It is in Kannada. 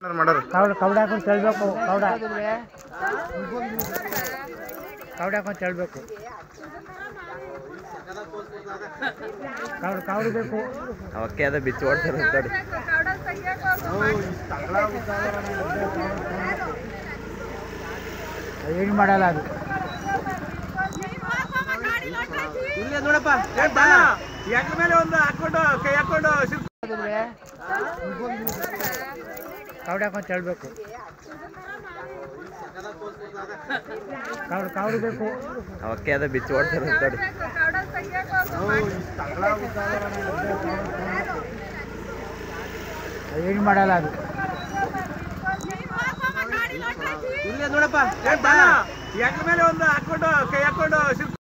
ಮಾಡೋರು ಕೌಡ ಕೌಡ ಹಾಕೊಂಡು ಚೆಲ್ಬೇಕು ಕೌಡ ಕೌಡ ಹಾಕೊಂಡು ಚೆಲ್ಬೇಕು ಕೌಡ ಕೌಡು ಬೇಕು ಅವಕ್ಕೆ ಅದ ಬಿಚ್ಚಿ ಓಡ್ತಾರೆ ನೋಡಿ ಏನು ಮಾಡಲ್ಲ ಅದು ಇಲ್ಲೇ ನೋಡಪ್ಪ ಹೆಂಗ ಮೇಲೆ ಒಂದು ಹಾಕೊಂಡು ಕೈ ಹಾಕೊಂಡು ಕೌಡ ಹಾಕೊಂಡು ಚೆಲ್ಬೇಕು ಕೌಡ ಕೌಡು ಬೇಕು ಅವಕ್ಕೆ ಅದ ಬಿಚ್ಚಿ ಓಡ್ತಾರೆ ನೋಡಿ ಏನು ಮಾಡಲ್ಲ ಅದು ಇಲ್ಲೇ ನೋಡಪ್ಪ ಹೆಂಗ ಮೇಲೆ ಒಂದು ಹಾಕೊಂಡು ಕೈ ಹಾಕೊಂಡು